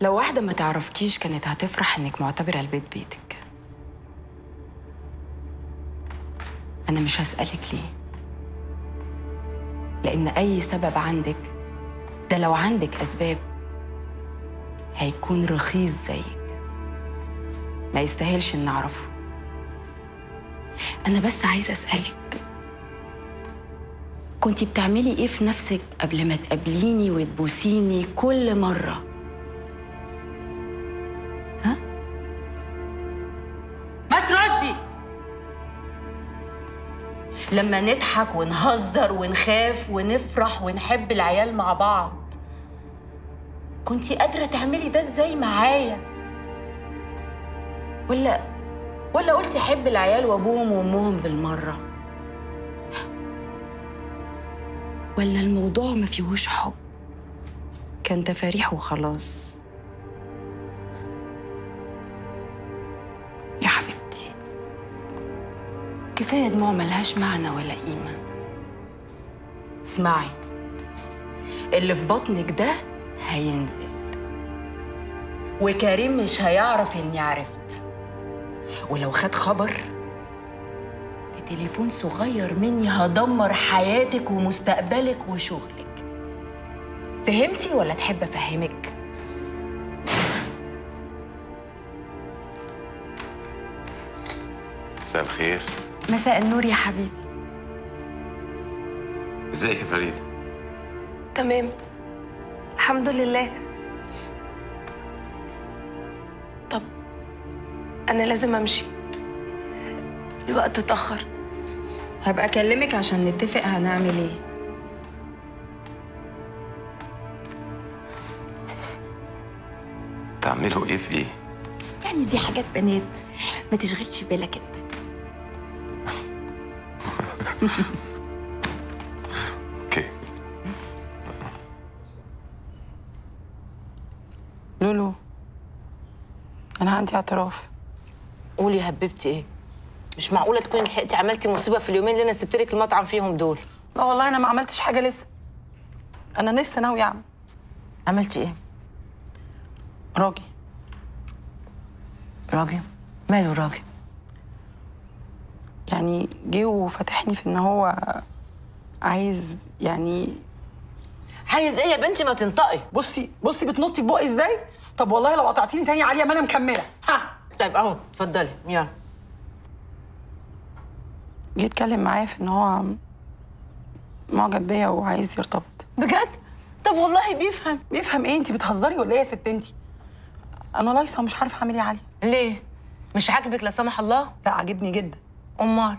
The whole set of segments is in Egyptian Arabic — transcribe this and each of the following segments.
لو واحدة ما تعرفكيش كانت هتفرح إنك معتبرة البيت بيتك أنا مش هسألك ليه لأن أي سبب عندك ده لو عندك أسباب هيكون رخيص زيك ما يستاهلش إن أعرفه أنا بس عايزة أسألك كنتي بتعملي إيه في نفسك قبل ما تقابليني وتبوسيني كل مرة؟ ها؟ ما تردي لما نضحك ونهزر ونخاف ونفرح ونحب العيال مع بعض كنتي قادرة تعملي ده ازاي معايا؟ ولا ولا قلتي حب العيال وابوهم وامهم بالمرة؟ ولا الموضوع ما فيهوش حب؟ كان تفاريح وخلاص يا حبيبتي كفاية دموع ملهاش معنى ولا قيمة اسمعي اللي في بطنك ده هينزل وكريم مش هيعرف اني عرفت ولو خد خبر بتليفون صغير مني هدمر حياتك ومستقبلك وشغلك فهمتي ولا تحب افهمك مساء الخير مساء النور يا حبيبي ازيك يا فريد تمام الحمد لله طب انا لازم امشي الوقت اتاخر هبقى اكلمك عشان نتفق هنعمل ايه تعملوا ايه في ايه يعني دي حاجات بنات ما تشغلش بالك انت اوكي لولو انا عندي اعتراف قولي يا حبيبتي ايه مش معقوله تكوني لحقتي عملتي مصيبه في اليومين اللي انا سبت لك المطعم فيهم دول لا والله انا ما عملتش حاجه لسه انا لسه ناوي اعمل عملتي ايه راجي راجل ماله راجل يعني جه وفتحني في ان هو عايز يعني عايز ايه يا بنتي ما تنطقي بصي بصي بتنطي في بقي ازاي طب والله لو قطعتيني تاني عاليه ما انا مكمله ها طيب اهو اتفضلي يلا جه اتكلم معايا في ان هو معجب بيا وعايز يرتبط بجد طب والله بيفهم بيفهم ايه انت بتهزري ولا ايه يا ست انت انا لايصه ومش عارفه اعمل ايه يا علي ليه مش عاجبك لا سمح الله لا عاجبني جدا امال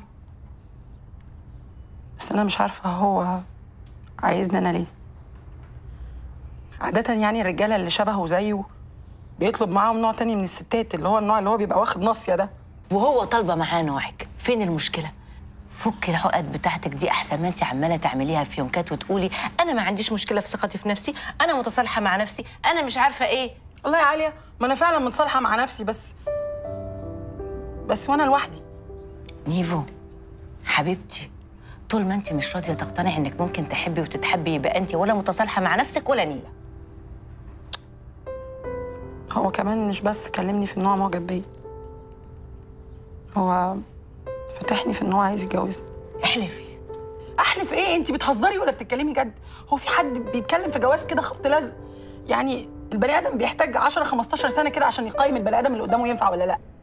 بس انا مش عارفه هو عايزني انا ليه عادة يعني الرجالة اللي شبهه زيه بيطلب معاهم نوع تاني من الستات اللي هو النوع اللي هو بيبقى واخد ناصية ده وهو طالبه معاه نوعك فين المشكله فكي العقد بتاعتك دي احسن ما انت عماله تعمليها في يومكات وتقولي انا ما عنديش مشكله في ثقتي في نفسي انا متصالحه مع نفسي انا مش عارفه ايه والله يا عالية ما انا فعلا متصالحة مع نفسي بس بس وانا لوحدي نيفو حبيبتي طول ما انت مش راضيه تقتنعي انك ممكن تحبي وتتحبي يبقى انت ولا متصالحه مع نفسك ولا نيله هو كمان مش بس كلمني في ان هو معجب بيا هو فتحني في ان هو عايز يتجوزني احلفي احلف ايه انت بتهزري ولا بتتكلمي جد هو في حد بيتكلم في جواز كده خبط لزق يعني البني ادم بيحتاج 10 15 سنه كده عشان يقيم البني ادم اللي قدامه ينفع ولا لا